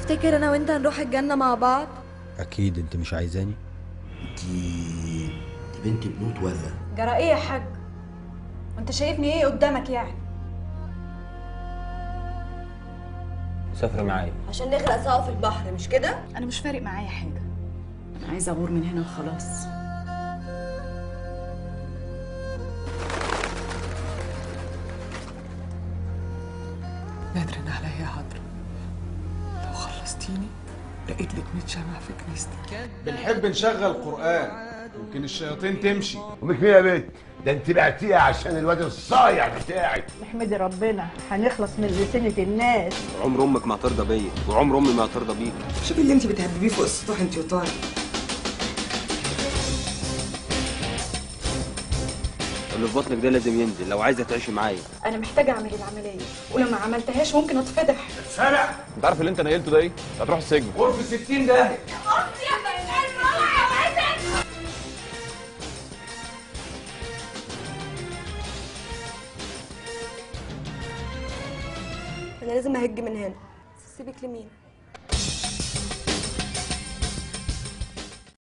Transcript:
تفتكر انا وانت هنروح الجنة مع بعض اكيد انت مش عايزاني دي دي بنت بنوت ولا جرى ايه يا حاج وانت شايفني ايه قدامك يعني سافر معايا عشان نغرق سوا في البحر مش كده انا مش فارق معايا حاجه انا عايزه اغور من هنا وخلاص نادرين عليا يا عذرا لو خلصتيني لقيت لك 100 شمع في كنيستك بنحب نشغل قرآن يمكن الشياطين تمشي ومش مين يا بنت ده انت بعتيها عشان الواد الصايع بتاعك احمدي ربنا هنخلص من لسنة الناس عمر امك ما هترضى بيا وعمر امي ما هترضى بيك شوفي اللي انت بتهببيه فوق السطوح انت وطارق اللي في بطنك ده لازم ينزل لو عايزه تعيشي معايا انا محتاجه اعمل العمليه ولو ما عملتهاش ممكن اتفضح سرع انت عارف اللي انت نقلته ده ايه؟ هتروح السجن غرفة 60 ده انا لازم اهج من هنا سيبك لمين